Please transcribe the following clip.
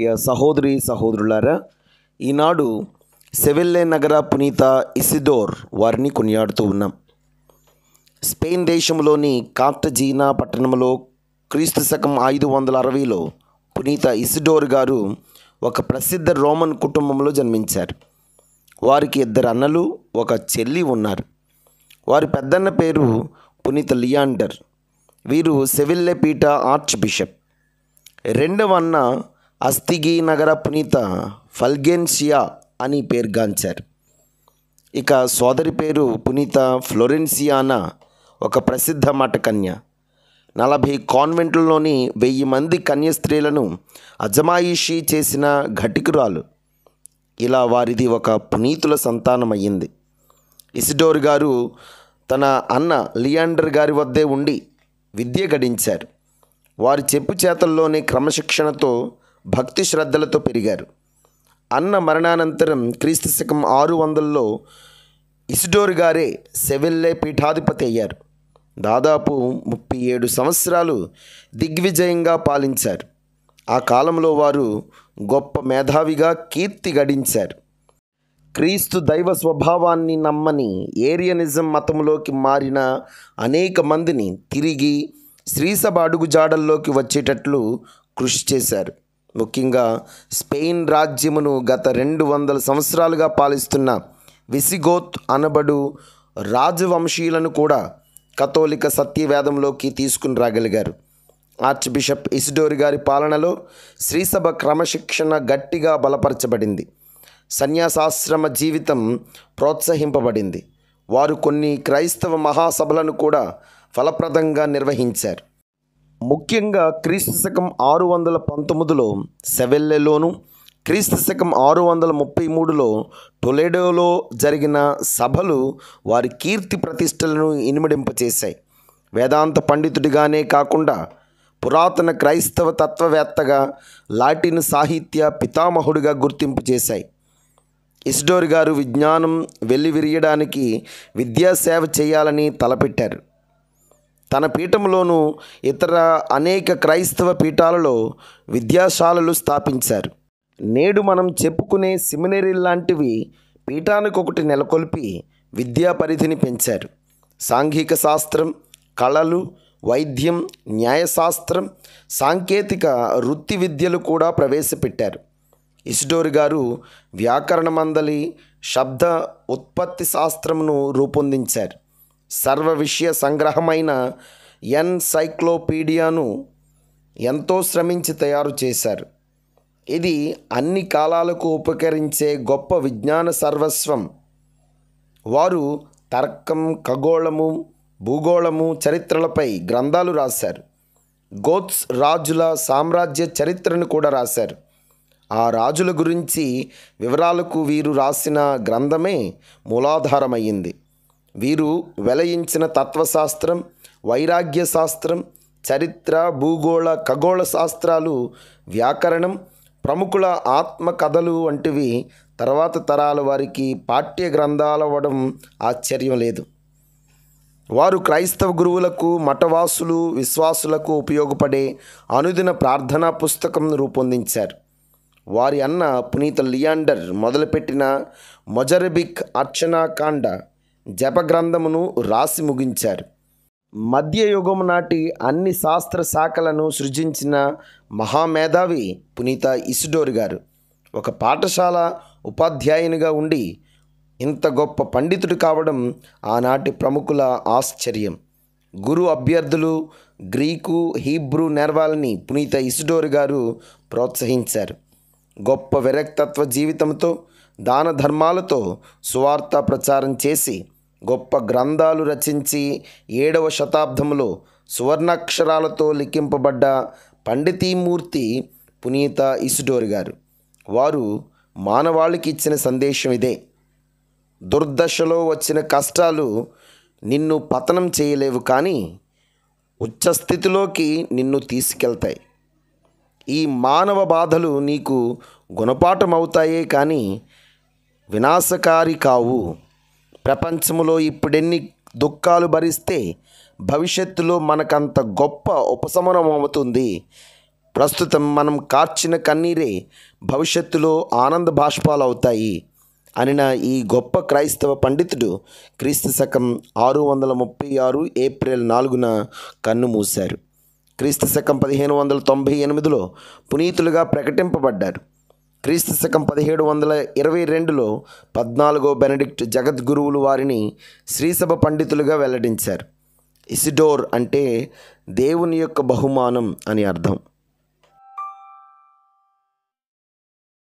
ప్రియ సహోదరి సహోదరులారా ఈనాడు సెవెల్లే నగర పునీత ఇసిడోర్ వారిని కొనియాడుతూ ఉన్నాం స్పెయిన్ దేశంలోని కార్టజీనా పట్టణంలో క్రీస్తు శకం ఐదు వందల అరవైలో పునీత ఇసిడోర్ గారు ఒక ప్రసిద్ధ రోమన్ కుటుంబంలో జన్మించారు వారికి ఇద్దరు అన్నలు ఒక చెల్లి ఉన్నారు వారి పెద్దన్న పేరు పునీత లియాండర్ వీరు సెవిల్లే పీఠ ఆర్చ్ బిషప్ రెండవ అన్న అస్తిగి నగర పునీత ఫల్గెన్షియా అని పేరుగాంచారు ఇక సోదరి పేరు పునీత ఫ్లోరెన్సియానా ఒక ప్రసిద్ధ మఠ కన్య నలభై కాన్వెంట్లలోని వెయ్యి మంది కన్య స్త్రీలను అజమాయిషీ చేసిన ఘటికురాలు ఇలా వారిది ఒక పునీతుల సంతానం అయ్యింది ఇసిడోర్ గారు తన అన్న లియాండర్ గారి వద్దే ఉండి విద్య గడించారు వారి చెప్పు చేతల్లోనే క్రమశిక్షణతో భక్తి శ్రద్ధలతో పెరిగారు అన్న మరణానంతరం క్రీస్తు శకం ఆరు వందల్లో ఇసిడోర్ గారే సెవెల్లే పీఠాధిపతి అయ్యారు దాదాపు ముప్పై ఏడు సంవత్సరాలు దిగ్విజయంగా పాలించారు ఆ కాలంలో వారు గొప్ప మేధావిగా కీర్తి గడించారు క్రీస్తు దైవ స్వభావాన్ని నమ్మని ఏరియనిజం మతంలోకి మారిన అనేక మందిని తిరిగి శ్రీసభ అడుగుజాడల్లోకి వచ్చేటట్లు కృషి చేశారు ముఖ్యంగా స్పెయిన్ రాజ్యమును గత రెండు వందల సంవత్సరాలుగా పాలిస్తున్న విసిగోత్ అనబడు రాజవంశీయులను కూడా కథోలిక సత్యవేదంలోకి తీసుకుని రాగలిగారు ఆర్చ్ బిషప్ ఇసిడోరి గారి పాలనలో శ్రీసభ క్రమశిక్షణ గట్టిగా బలపరచబడింది సన్యాసాశ్రమ జీవితం ప్రోత్సహింపబడింది వారు కొన్ని క్రైస్తవ మహాసభలను కూడా ఫలప్రదంగా నిర్వహించారు ముఖ్యంగా క్రీస్తు శకం ఆరు వందల పంతొమ్మిదిలో సెవెల్లెలోను క్రీస్తు శకం ఆరు వందల ముప్పై మూడులో టొలెడోలో జరిగిన సభలు వారి కీర్తి ప్రతిష్టలను ఇనుమడింపచేశాయి వేదాంత పండితుడిగానే కాకుండా పురాతన క్రైస్తవ తత్వవేత్తగా లాటిన్ సాహిత్య పితామహుడిగా గుర్తింపు చేశాయి ఇస్డోర్ గారు విజ్ఞానం వెల్లివిరియడానికి విద్యాసేవ చేయాలని తలపెట్టారు తన పీఠంలోనూ ఇతర అనేక క్రైస్తవ పీఠాలలో విద్యాశాలలు స్థాపించారు నేడు మనం చెప్పుకునే సిమినరీ లాంటివి పీఠానికి ఒకటి నెలకొల్పి విద్యా పరిధిని పెంచారు సాంఘిక శాస్త్రం కళలు వైద్యం న్యాయశాస్త్రం సాంకేతిక వృత్తి విద్యలు కూడా ప్రవేశపెట్టారు ఇస్డోర్ గారు వ్యాకరణ మందలి శబ్ద ఉత్పత్తి శాస్త్రమును రూపొందించారు సర్వ విషయ సంగ్రహమైన ఎన్సైక్లోపీడియాను ఎంతో శ్రమించి తయారు చేశారు ఇది అన్ని కాలాలకు ఉపకరించే గొప్ప విజ్ఞాన సర్వస్వం వారు తర్కం ఖగోళము భూగోళము చరిత్రలపై గ్రంథాలు రాశారు గోత్స్ రాజుల సామ్రాజ్య చరిత్రను కూడా రాశారు ఆ రాజుల గురించి వివరాలకు వీరు రాసిన గ్రంథమే మూలాధారమయ్యింది వీరు వెలయించిన తత్వశాస్త్రం వైరాగ్య శాస్త్రం చరిత్ర భూగోళ ఖగోళ శాస్త్రాలు వ్యాకరణం ప్రముఖుల ఆత్మ కథలు వంటివి తర్వాత తరాల వారికి పాఠ్య గ్రంథాలవ్వడం ఆశ్చర్యం లేదు వారు క్రైస్తవ గురువులకు మఠవాసులు విశ్వాసులకు ఉపయోగపడే అనుదిన ప్రార్థనా పుస్తకం రూపొందించారు వారి అన్న పునీత లియాండర్ మొదలుపెట్టిన మొజరబిక్ అర్చనాకాండ జపగ్రంథమును రాసి ముగించారు మధ్యయుగం నాటి అన్ని శాస్త్ర శాఖలను సృజించిన మహామేధావి పునీత ఇసుడోర్ గారు ఒక పాఠశాల ఉపాధ్యాయునిగా ఉండి ఇంత గొప్ప పండితుడు కావడం ఆనాటి ప్రముఖుల ఆశ్చర్యం గురు అభ్యర్థులు గ్రీకు హీబ్రూ నేర్వాలని పునీత ఇసుడోర్ గారు ప్రోత్సహించారు గొప్ప విరక్తత్వ జీవితంతో దాన ధర్మాలతో సువార్త ప్రచారం చేసి గొప్ప గ్రంథాలు రచించి ఏడవ శతాబ్దంలో సువర్ణాక్షరాలతో లిఖింపబడ్డ పండితీమూర్తి పునీత ఇసుడోర్ గారు వారు మానవాళికి ఇచ్చిన సందేశం ఇదే దుర్దశలో వచ్చిన కష్టాలు నిన్ను పతనం చేయలేవు కానీ ఉచ్చస్థితిలోకి నిన్ను తీసుకెళ్తాయి ఈ మానవ బాధలు నీకు గుణపాఠం అవుతాయే కానీ వినాశకారి కావు ప్రపంచంలో ఇప్పుడెన్ని దుఃఖాలు భరిస్తే భవిష్యత్తులో మనకంత గొప్ప ఉపశమనం అవుతుంది ప్రస్తుతం మనం కార్చిన కన్నీరే భవిష్యత్తులో ఆనంద బాష్పాలు అవుతాయి అనిన ఈ గొప్ప క్రైస్తవ పండితుడు క్రీస్తు శకం ఆరు వందల ముప్పై ఆరు ఏప్రిల్ నాలుగున కన్ను మూశారు క్రీస్తు శకం పదిహేను వందల తొంభై ఎనిమిదిలో పునీతులుగా ప్రకటింపబడ్డారు క్రీస్తు శకం పదిహేడు వందల ఇరవై రెండులో పద్నాలుగో బెనడిక్ట్ జగద్గురువులు వారిని శ్రీసభ పండితులుగా వెల్లడించారు ఇసిడోర్ అంటే దేవుని యొక్క బహుమానం అని అర్థం